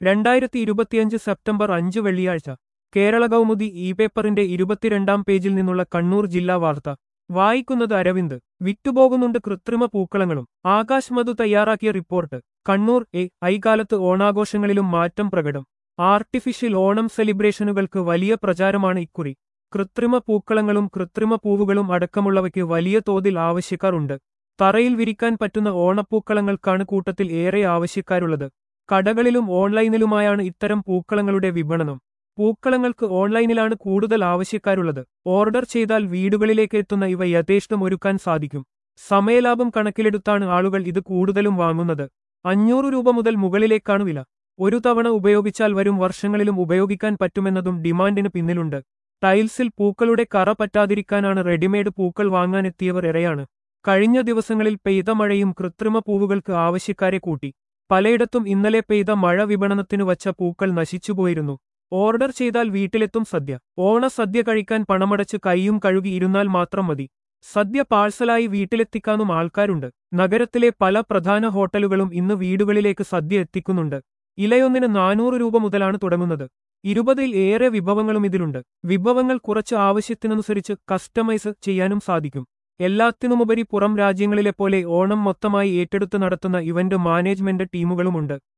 രണ്ടായിരത്തി ഇരുപത്തിയഞ്ച് സെപ്റ്റംബർ അഞ്ച് വെള്ളിയാഴ്ച കേരള കൗമുദി ഇ പേപ്പറിന്റെ ഇരുപത്തിരണ്ടാം പേജിൽ നിന്നുള്ള കണ്ണൂർ ജില്ലാ വാർത്ത വായിക്കുന്നത് അരവിന്ദ് വിറ്റുപോകുന്നുണ്ട് കൃത്രിമ പൂക്കളങ്ങളും ആകാശ് മധു തയ്യാറാക്കിയ റിപ്പോർട്ട് കണ്ണൂർ എ ഐകാലത്ത് ഓണാഘോഷങ്ങളിലും മാറ്റം പ്രകടം ആർട്ടിഫിഷ്യൽ ഓണം സെലിബ്രേഷനുകൾക്ക് വലിയ പ്രചാരമാണ് ഇക്കുറി കൃത്രിമ പൂക്കളങ്ങളും കൃത്രിമ പൂവുകളും അടക്കമുള്ളവയ്ക്ക് വലിയ തോതിൽ ആവശ്യക്കാർ ഉണ്ട് തറയിൽ വിരിക്കാൻ പറ്റുന്ന ഓണപ്പൂക്കളങ്ങൾക്കാണ് കൂട്ടത്തിൽ ഏറെ ആവശ്യക്കാരുള്ളത് കടകളിലും ഓൺലൈനിലുമായാണ് ഇത്തരം പൂക്കളങ്ങളുടെ വിപണനം പൂക്കളങ്ങൾക്ക് ഓൺലൈനിലാണ് കൂടുതൽ ആവശ്യക്കാരുള്ളത് ഓർഡർ ചെയ്താൽ വീടുകളിലേക്ക് എത്തുന്ന ഇവ യഥേഷ്ടം ഒരുക്കാൻ സാധിക്കും സമയലാഭം കണക്കിലെടുത്താണ് ആളുകൾ ഇത് കൂടുതലും വാങ്ങുന്നത് അഞ്ഞൂറ് രൂപ മുതൽ മുകളിലേക്കാണ് വില ഒരു തവണ ഉപയോഗിച്ചാൽ വരും വർഷങ്ങളിലും ഉപയോഗിക്കാൻ പറ്റുമെന്നതും ഡിമാൻഡിന് പിന്നിലുണ്ട് ടൈൽസിൽ പൂക്കളുടെ കറ പറ്റാതിരിക്കാനാണ് റെഡിമെയ്ഡ് പൂക്കൾ വാങ്ങാനെത്തിയവർ ഏറെയാണ് കഴിഞ്ഞ ദിവസങ്ങളിൽ പെയ്ത മഴയും കൃത്രിമ പൂവുകൾക്ക് ആവശ്യക്കാരെ കൂട്ടി പലയിടത്തും ഇന്നലെ പെയ്ത മഴ വിപണനത്തിനു വച്ച പൂക്കൾ നശിച്ചുപോയിരുന്നു ഓർഡർ ചെയ്താൽ വീട്ടിലെത്തും സദ്യ ഓണ സദ്യ കഴിക്കാൻ പണമടച്ച് കൈയും കഴുകി ഇരുന്നാൽ മാത്രം മതി സദ്യ പാഴ്സലായി വീട്ടിലെത്തിക്കാനും ആൾക്കാരുണ്ട് നഗരത്തിലെ പല പ്രധാന ഹോട്ടലുകളും ഇന്ന് വീടുകളിലേക്ക് സദ്യ എത്തിക്കുന്നുണ്ട് ഇലയൊന്നിന് നാനൂറ് രൂപ മുതലാണ് തുടങ്ങുന്നത് ഇരുപതിൽ ഏറെ വിഭവങ്ങളും ഇതിലുണ്ട് വിഭവങ്ങൾ കുറച്ച് ആവശ്യത്തിനനുസരിച്ച് കസ്റ്റമൈസ് ചെയ്യാനും സാധിക്കും എല്ലാത്തിനുമുപരി പുറം രാജ്യങ്ങളിലെ പോലെ ഓണം മൊത്തമായി ഏറ്റെടുത്ത് നടത്തുന്ന ഇവന്റ് മാനേജ്മെന്റ് ടീമുകളുമുണ്ട്